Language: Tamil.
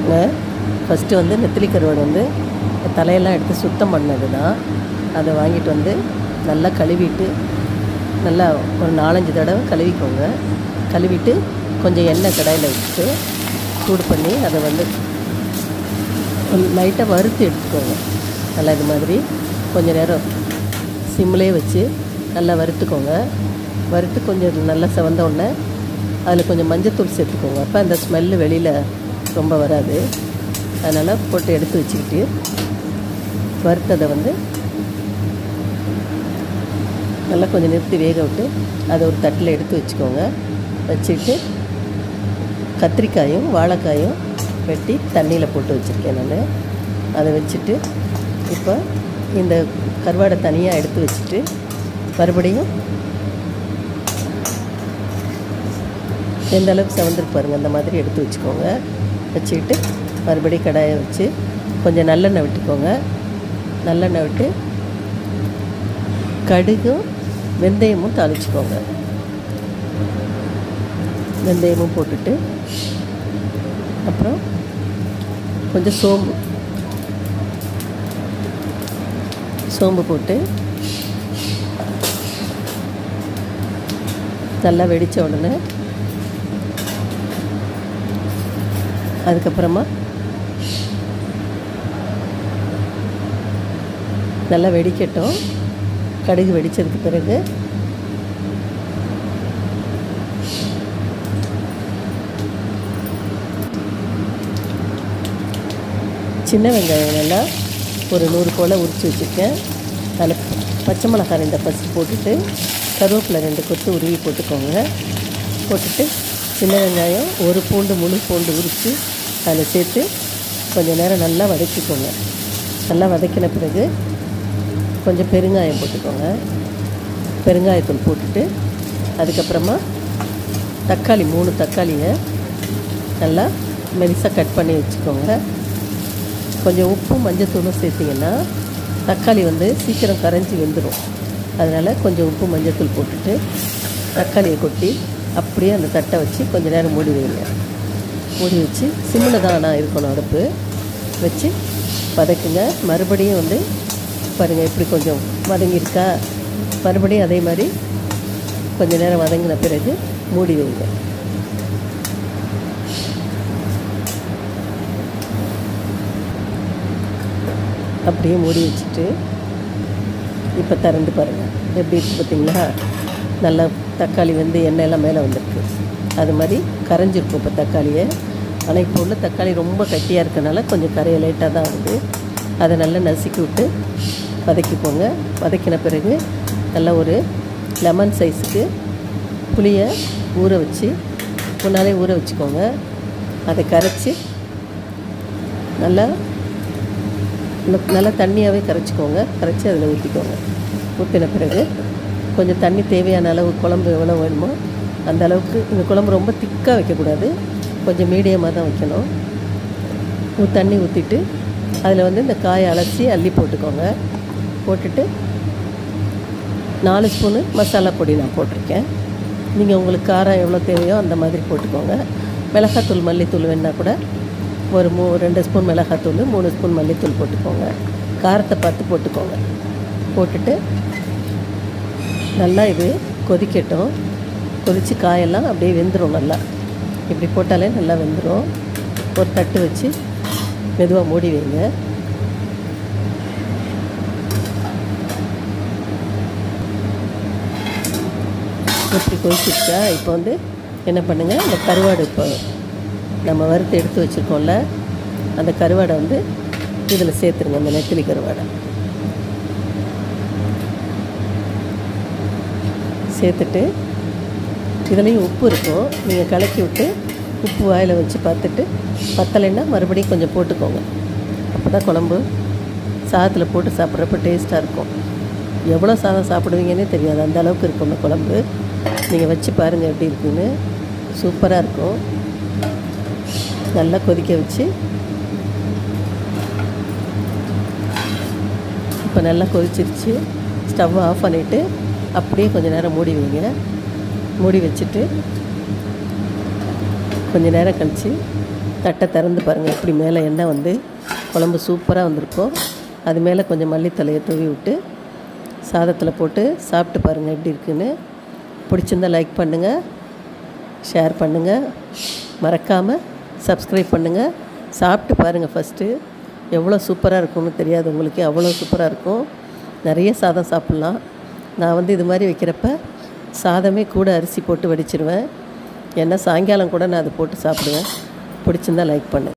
ஃபஸ்ட்டு வந்து நெத்திலி கருவாடு வந்து தலையெல்லாம் எடுத்து சுத்தம் பண்ணது தான் அதை வாங்கிட்டு வந்து நல்லா கழுவிட்டு நல்லா ஒரு நாலஞ்சு தடவை கழுவிக்கோங்க கழுவிட்டு கொஞ்சம் எண்ணெய் கடாயில் வச்சுட்டு சூடு பண்ணி அதை வந்து லைட்டாக வறுத்து எடுத்துக்கோங்க நல்லா இது மாதிரி கொஞ்சம் நேரம் சிம்லேயே வச்சு நல்லா வறுத்துக்கோங்க வறுத்து கொஞ்சம் நல்லா செவந்த உடனே அதில் கொஞ்சம் மஞ்சத்தூள் சேர்த்துக்கோங்க அப்போ அந்த ஸ்மெல்லு வெளியில் ரொம்ப வராது அதனால் போட்டு எடுத்து வச்சுக்கிட்டு வறுத்ததை வந்து நல்லா கொஞ்சம் நிறுத்தி வேக விட்டு அதை ஒரு தட்டில் எடுத்து வச்சுக்கோங்க வச்சுக்கிட்டு கத்திரிக்காயும் வாழைக்காயும் வெட்டி தண்ணியில் போட்டு வச்சுருக்கேன் நான் அதை வச்சுட்டு இப்போ இந்த கருவாடை தனியாக எடுத்து வச்சுட்டு மறுபடியும் எந்த அளவுக்கு செவந்திருக்கு பாருங்கள் அந்த மாதிரி எடுத்து வச்சுக்கோங்க வச்சுக்கிட்டு மறுபடியும் கடாயை வச்சு கொஞ்சம் நல்லெண்ணெய் விட்டுக்கோங்க நல்லெண்ணெய் விட்டு கடுகும் வெந்தயமும் தாளிச்சுக்கோங்க வெந்தயமும் போட்டுட்டு அப்புறம் கொஞ்சம் சோம்பு சோம்பு போட்டு நல்லா வெடித்த உடனே அதுக்கப்புறமா நல்லா வெடிக்கட்டும் கடுகு வெடித்ததுக்கு பிறகு சின்ன வெங்காயம் நல்லா ஒரு நூறு போல் உரித்து வச்சுருக்கேன் அதில் பச்சை மிளகாய் ரெண்டு ஃபஸ்ட்டு போட்டுட்டு கருவேப்பிலை ரெண்டு கொத்து உருவி போட்டுக்கோங்க போட்டுட்டு சின்ன வெங்காயம் ஒரு பூண்டு முழு பூண்டு உரித்து அதில் சேர்த்து கொஞ்சம் நேரம் நல்லா வதக்கிக்கோங்க நல்லா வதக்கின பிறகு கொஞ்சம் பெருங்காயம் போட்டுக்கோங்க பெருங்காயத்தூள் போட்டுட்டு அதுக்கப்புறமா தக்காளி மூணு தக்காளியை நல்லா மெலிசாக கட் பண்ணி வச்சுக்கோங்க கொஞ்சம் உப்பும் மஞ்சத்தூளும் சேர்த்திங்கன்னா தக்காளி வந்து சீக்கிரம் கரைஞ்சி வெந்துடும் அதனால் கொஞ்சம் உப்பு மஞ்சத்தூள் போட்டுட்டு தக்காளியை கொட்டி அப்படியே அந்த தட்டை வச்சு கொஞ்சம் நேரம் மூடி வைங்க மூடி வச்சு சிம்மில் தான் ஆனால் இருக்கணும் அடுப்பு வச்சு வதக்குங்க மறுபடியும் வந்து பாருங்கள் எப்படி கொஞ்சம் வதங்கியிருக்கா மறுபடியும் அதே மாதிரி கொஞ்ச நேரம் வதங்கின பிறகு மூடி வைங்க அப்படியே மூடி வச்சுட்டு இப்போ திறந்து பாருங்கள் எப்படி இருக்குது பார்த்தீங்களா நல்லா தக்காளி வந்து எண்ணெயெல்லாம் மேலே வந்திருக்கு அது மாதிரி கரைஞ்சிருக்கும் இப்போ தக்காளியை ஆனால் இப்போ உள்ள தக்காளி ரொம்ப கட்டியாக இருக்கனால கொஞ்சம் கரையை லைட்டாக தான் ஆகுது அதை நல்லா நசுக்கி விட்டு வதக்கிப்போங்க வதக்கின பிறகு நல்லா ஒரு லெமன் சைஸுக்கு புளியை ஊற வச்சு முன்னாலே ஊற வச்சுக்கோங்க அதை கரைச்சி நல்லா ந- நல்லா தண்ணியாகவே கரைச்சிக்கோங்க கரைச்சி அதில் ஊற்றிக்கோங்க ஊற்றின பிறகு கொஞ்சம் தண்ணி தேவையான அளவு குழம்பு எவ்வளோ வேணுமோ அந்த அளவுக்கு இந்த குழம்பு ரொம்ப திக்காக வைக்கக்கூடாது கொஞ்சம் மீடியமாக தான் வைக்கணும் ஊ- தண்ணி ஊற்றிட்டு அதில் வந்து இந்த காயை அலசி அள்ளி போட்டுக்கோங்க போட்டுட்டு நாலு ஸ்பூனு மசாலா பொடி நான் போட்டிருக்கேன் நீங்கள் உங்களுக்கு காரம் எவ்வளோ தேவையோ அந்த மாதிரி போட்டுக்கோங்க மிளகாத்தூள் மல்லித்தூள் வேணால் கூட ஒரு மூ ரெண்டு ஸ்பூன் மிளகாத்தூள் மூணு ஸ்பூன் மல்லித்தூள் போட்டுக்கோங்க காரத்தை பார்த்து போட்டுக்கோங்க போட்டுட்டு நல்லா இது கொதிக்கட்டும் கொதித்து காயெல்லாம் அப்படியே வெந்துடும் நல்லா இப்படி போட்டாலே நல்லா வெந்துடும் ஒரு தட்டு வச்சு மெதுவாக மூடி வைங்க இப்படி கொதிச்சிருச்சா இப்போ வந்து என்ன பண்ணுங்கள் இந்த கருவாடு இப்போ நம்ம வறுத்து எடுத்து வச்சுருக்கோம்ல அந்த கருவாடை வந்து இதில் சேர்த்துருங்க அந்த நெத்திலி கருவாடை சேர்த்துட்டு இதுலேயும் உப்பு இருக்கும் நீங்கள் கலக்கி விட்டு உப்பு வாயில் வச்சு பார்த்துட்டு பத்தலைன்னா மறுபடியும் கொஞ்சம் போட்டுக்கோங்க அப்போ தான் குழம்பு சாதத்தில் போட்டு சாப்பிட்றப்ப டேஸ்ட்டாக இருக்கும் எவ்வளோ சாதம் சாப்பிடுவீங்கன்னே தெரியாது அந்த அளவுக்கு இருக்கும் இந்த குழம்பு நீங்கள் வச்சு பாருங்கள் எப்படி இருக்குன்னு சூப்பராக இருக்கும் நல்லா கொதிக்க வச்சு இப்போ நல்லா கொதிச்சிருச்சு ஸ்டவ் ஆஃப் பண்ணிவிட்டு அப்படியே கொஞ்ச நேரம் மூடி வைங்க மூடி வச்சுட்டு கொஞ்ச நேரம் கழித்து தட்டை திறந்து பாருங்கள் எப்படி மேலே எண்ணெய் வந்து குழம்பு சூப்பராக வந்திருக்கும் அது மேலே கொஞ்சம் மல்லித்தலையை தூவி விட்டு சாதத்தில் போட்டு சாப்பிட்டு பாருங்கள் எப்படி இருக்குன்னு பிடிச்சிருந்தா லைக் பண்ணுங்கள் ஷேர் பண்ணுங்கள் மறக்காமல் சப்ஸ்கிரைப் பண்ணுங்கள் சாப்பிட்டு பாருங்கள் ஃபஸ்ட்டு எவ்வளோ சூப்பராக இருக்கும்னு தெரியாது உங்களுக்கு அவ்வளோ சூப்பராக இருக்கும் நிறைய சாதம் சாப்பிட்லாம் நான் வந்து இது மாதிரி வைக்கிறப்ப சாதமே கூட அரிசி போட்டு வடிச்சிருவேன் ஏன்னா சாயங்காலம் கூட நான் அதை போட்டு சாப்பிடுவேன் பிடிச்சிருந்தா லைக் பண்ணுங்கள்